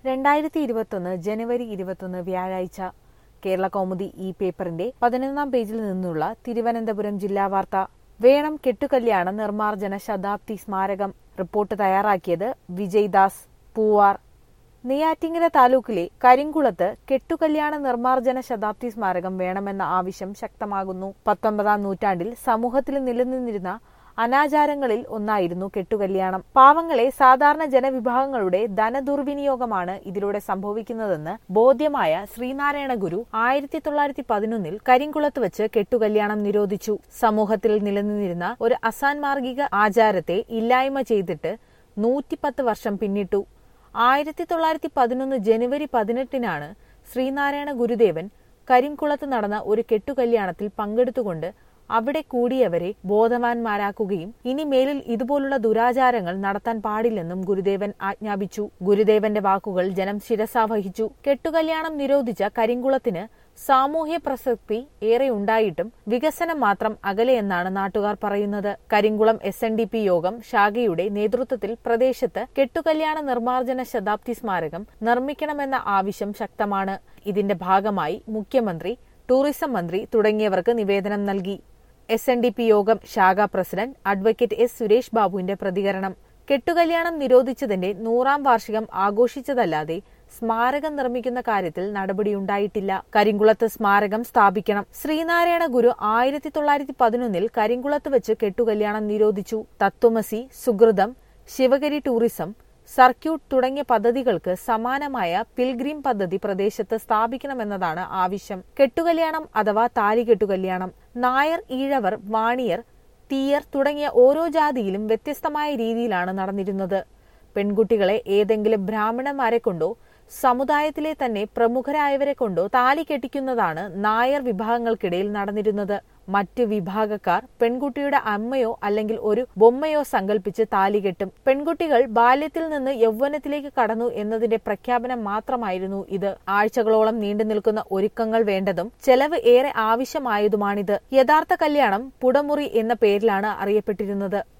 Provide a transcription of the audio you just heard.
രണ്ടായിരത്തി ഇരുപത്തൊന്ന് ജനുവരി ഇരുപത്തൊന്ന് വ്യാഴാഴ്ച കേരള കൗമുദി ഈ പേപ്പറിന്റെ പതിനൊന്നാം പേജിൽ നിന്നുള്ള തിരുവനന്തപുരം ജില്ലാ വാർത്ത വേണം കെട്ടുകല്യാണ നിർമ്മാർജ്ജന ശതാബ്ദി സ്മാരകം റിപ്പോർട്ട് തയ്യാറാക്കിയത് വിജയ്ദാസ് പൂവാർ നെയ്യാറ്റിങ്കര താലൂക്കിലെ കരിങ്കുളത്ത് കെട്ടുകല്യാണ നിർമ്മാർജ്ജന ശതാബ്ദി സ്മാരകം വേണമെന്ന ആവശ്യം ശക്തമാകുന്നു പത്തൊമ്പതാം നൂറ്റാണ്ടിൽ സമൂഹത്തിൽ നിലനിന്നിരുന്ന അനാചാരങ്ങളിൽ ഒന്നായിരുന്നു കെട്ടുകല്യാണം പാവങ്ങളെ സാധാരണ ജനവിഭാഗങ്ങളുടെ ധനദുർവിനിയോഗമാണ് ഇതിലൂടെ സംഭവിക്കുന്നതെന്ന് ബോധ്യമായ ശ്രീനാരായണ ഗുരു ആയിരത്തി തൊള്ളായിരത്തി പതിനൊന്നിൽ കരിങ്കുളത്ത് വെച്ച് കെട്ടുകല്യാണം നിരോധിച്ചു സമൂഹത്തിൽ നിലനിന്നിരുന്ന ഒരു അസാൻമാർഗിക ആചാരത്തെ ഇല്ലായ്മ ചെയ്തിട്ട് നൂറ്റിപ്പത്ത് വർഷം പിന്നിട്ടു ആയിരത്തി തൊള്ളായിരത്തി പതിനൊന്ന് ജനുവരി പതിനെട്ടിനാണ് ശ്രീനാരായണ ഗുരുദേവൻ കരിങ്കുളത്ത് നടന്ന ഒരു കെട്ടുകല്യാണത്തിൽ പങ്കെടുത്തുകൊണ്ട് അവിടെ കൂടിയവരെ ബോധവാന്മാരാക്കുകയും ഇനി മേലിൽ ഇതുപോലുള്ള ദുരാചാരങ്ങൾ നടത്താൻ പാടില്ലെന്നും ഗുരുദേവൻ ആജ്ഞാപിച്ചു ഗുരുദേവന്റെ വാക്കുകൾ ജനം ശിരസാവഹിച്ചു കെട്ടുകല്യാണം നിരോധിച്ച കരിങ്കുളത്തിന് സാമൂഹ്യ പ്രസക്തി ഏറെ ഉണ്ടായിട്ടും വികസനം മാത്രം അകലെയെന്നാണ് നാട്ടുകാർ പറയുന്നത് Karinkulam S N D P Yogam ശാഖയുടെ നേതൃത്വത്തിൽ പ്രദേശത്ത് കെട്ടുകല്യാണ നിർമ്മാർജ്ജന ശതാബ്ദി സ്മാരകം നിർമ്മിക്കണമെന്ന ആവശ്യം ശക്തമാണ് ഇതിന്റെ ഭാഗമായി മുഖ്യമന്ത്രി ടൂറിസം മന്ത്രി തുടങ്ങിയവർക്ക് നിവേദനം നൽകി എസ് എൻ ഡി പി യോഗം ശാഖാ പ്രസിഡന്റ് അഡ്വക്കേറ്റ് എസ് സുരേഷ് ബാബുവിന്റെ പ്രതികരണം കെട്ടുകല്യാണം നിരോധിച്ചതിന്റെ നൂറാം വാർഷികം ആഘോഷിച്ചതല്ലാതെ സ്മാരകം നിർമ്മിക്കുന്ന കാര്യത്തിൽ നടപടിയുണ്ടായിട്ടില്ല കരിങ്കുളത്ത് സ്മാരകം സ്ഥാപിക്കണം ശ്രീനാരായണ ഗുരു ആയിരത്തി തൊള്ളായിരത്തി പതിനൊന്നിൽ കരിങ്കുളത്ത് വെച്ച് കെട്ടുകല്യാണം നിരോധിച്ചു തത്വമസി സുഹൃതം ശിവഗിരി ടൂറിസം സർക്യൂട്ട് തുടങ്ങിയ പദ്ധതികൾക്ക് സമാനമായ പിൽഗ്രീം പദ്ധതി പ്രദേശത്ത് സ്ഥാപിക്കണമെന്നതാണ് ആവശ്യം കെട്ടുകല്യാണം അഥവാ താലികെട്ടുകല്യാണം നായർ ഈഴവർ വാണിയർ തീയർ തുടങ്ങിയ ഓരോ ജാതിയിലും വ്യത്യസ്തമായ രീതിയിലാണ് നടന്നിരുന്നത് പെൺകുട്ടികളെ ഏതെങ്കിലും ബ്രാഹ്മണന്മാരെ കൊണ്ടോ സമുദായത്തിലെ തന്നെ പ്രമുഖരായവരെ കൊണ്ടോ താലി കെട്ടിക്കുന്നതാണ് നായർ വിഭാഗങ്ങൾക്കിടയിൽ നടന്നിരുന്നത് മറ്റു വിഭാഗക്കാർ പെൺകുട്ടിയുടെ അമ്മയോ അല്ലെങ്കിൽ ഒരു ബൊമ്മയോ സങ്കല്പിച്ച് താലി കെട്ടും പെൺകുട്ടികൾ ബാല്യത്തിൽ നിന്ന് യൗവനത്തിലേക്ക് കടന്നു എന്നതിന്റെ പ്രഖ്യാപനം മാത്രമായിരുന്നു ഇത് ആഴ്ചകളോളം നീണ്ടു നിൽക്കുന്ന ഒരുക്കങ്ങൾ വേണ്ടതും ചെലവ് ഏറെ ആവശ്യമായതുമാണിത് യഥാർത്ഥ കല്യാണം പുടമുറി എന്ന പേരിലാണ് അറിയപ്പെട്ടിരുന്നത്